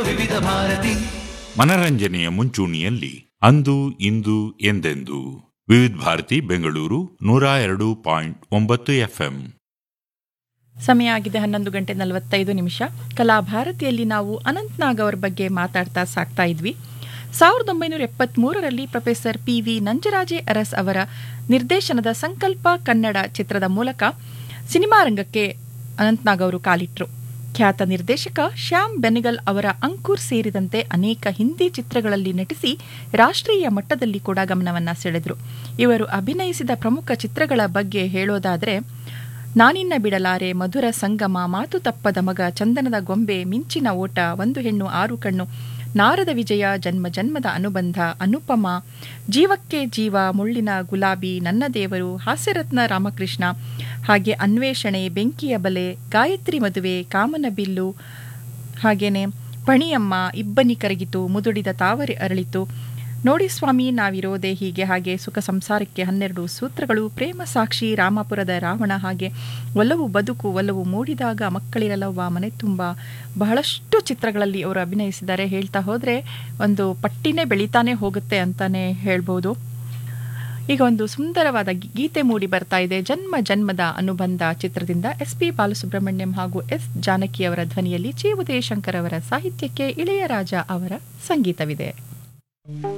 ವಿವಿಧ ಭಾರತಿ ಮನರಂಜನೆಯ ಮುಂಚೂಣಿಯಲ್ಲಿ ಅಂದು ಇಂದು ಎಂದೆಂದು ವಿವಿಧ ಭಾರತಿ ಬೆಂಗಳೂರು ನೂರ ಎರಡು ಪಾಯಿಂಟ್ ಒಂಬತ್ತು ಎಫ್ಎಂ ಸಮಯ ಆಗಿದೆ ಹನ್ನೊಂದು ಗಂಟೆ ನಲವತ್ತೈದು ನಿಮಿಷ ಕಲಾಭಾರತಿಯಲ್ಲಿ ನಾವು ಅನಂತ್ನಾಗ್ ಅವರ ಬಗ್ಗೆ ಮಾತಾಡ್ತಾ ಸಾಕ್ತಾ ಇದ್ವಿ ಸಾವಿರದ ಒಂಬೈನೂರ ಎಪ್ಪತ್ಮೂರರಲ್ಲಿ professor P V Nanjaraje Urs ಅವರ ನಿರ್ದೇಶನದ ಸಂಕಲ್ಪ ಕನ್ನಡ ಚಿತ್ರದ ಮೂಲಕ ಸಿನಿಮಾ ರಂಗಕ್ಕೆ ಅನಂತ್ನಾಗ್ ಅವರು ಕಾಲಿಟ್ರು ಖ್ಯಾತ ನಿರ್ದೇಶಕ ಶ್ಯಾಮ್ ಬೆನಿಗಲ್ ಅವರ ಅಂಕುರ್ ಸೇರಿದಂತೆ ಅನೇಕ ಹಿಂದಿ ಚಿತ್ರಗಳಲ್ಲಿ ನಟಿಸಿ ರಾಷ್ಟ್ರೀಯ ಮಟ್ಟದಲ್ಲಿ ಕೂಡ ಗಮನವನ್ನ ಸೆಳೆದ್ರು ಇವರು ಅಭಿನಯಿಸಿದ ಪ್ರಮುಖ ಚಿತ್ರಗಳ ಬಗ್ಗೆ ಹೇಳೋದಾದರೆ ನಾನಿನ್ನ ಬಿಡಲಾರೆ ಮಧುರ ಸಂಗಮ ಮಾತು ತಪ್ಪದ ಮಗ ಚಂದನದ ಗೊಂಬೆ ಮಿಂಚಿನ ಓಟ ಒಂದು ಹೆಣ್ಣು ಆರು ಕಣ್ಣು ನಾರದ ವಿಜಯ ಜನ್ಮ ಜನ್ಮದ ಅನುಬಂಧ ಅನುಪಮ ಜೀವಕ್ಕೆ ಜೀವ ಮುಳ್ಳಿನ ಗುಲಾಬಿ ನನ್ನ ದೇವರು ಹಾಸ್ಯರತ್ನ ರಾಮಕೃಷ್ಣ ಹಾಗೆ ಅನ್ವೇಷಣೆ ಬೆಂಕಿಯ ಬಲೆ ಗಾಯತ್ರಿ ಮದುವೆ ಕಾಮನ ಬಿಲ್ಲು ಹಾಗೇನೆ ಪಣಿಯಮ್ಮ ಇಬ್ಬನಿ ಕರಗಿತು ಮುದುಡಿದ ತಾವರೆ ಅರಳಿತು ನೋಡಿ ಸ್ವಾಮಿ ನಾವಿರೋದೆ ಹೀಗೆ ಹಾಗೆ ಸುಖ ಸಂಸಾರಕ್ಕೆ ಹನ್ನೆರಡು ಸೂತ್ರಗಳು ಪ್ರೇಮ ಸಾಕ್ಷಿ ರಾಮಪುರದ ರಾವಣ ಹಾಗೆ ಒಲವು ಬದುಕು ಒಲವು ಮೂಡಿದಾಗ ಮಕ್ಕಳಿರಲವ್ವ ಮನೆ ತುಂಬ ಬಹಳಷ್ಟು ಚಿತ್ರಗಳಲ್ಲಿ ಅವರು ಅಭಿನಯಿಸಿದ್ದಾರೆ ಹೇಳ್ತಾ ಹೋದರೆ ಒಂದು ಪಟ್ಟಿನೇ ಬೆಳೀತಾನೆ ಹೋಗುತ್ತೆ ಅಂತಾನೆ ಹೇಳ್ಬೋದು ಈಗ ಒಂದು ಸುಂದರವಾದ ಗಿ- ಗೀತೆ ಮೂಡಿ ಬರ್ತಾ ಇದೆ ಜನ್ಮ ಜನ್ಮದ ಅನುಬಂಧ ಚಿತ್ರದಿಂದ ಎಸ್ ಪಿ ಬಾಲಸುಬ್ರಹ್ಮಣ್ಯಂ ಹಾಗೂ ಎಸ್ ಜಾನಕಿ ಅವರ ಧ್ವನಿಯಲ್ಲಿ ಚಿ ಉದಯಶಂಕರ್ ಅವರ ಸಾಹಿತ್ಯಕ್ಕೆ ಇಳೆಯರಾಜ ಅವರ ಸಂಗೀತವಿದೆ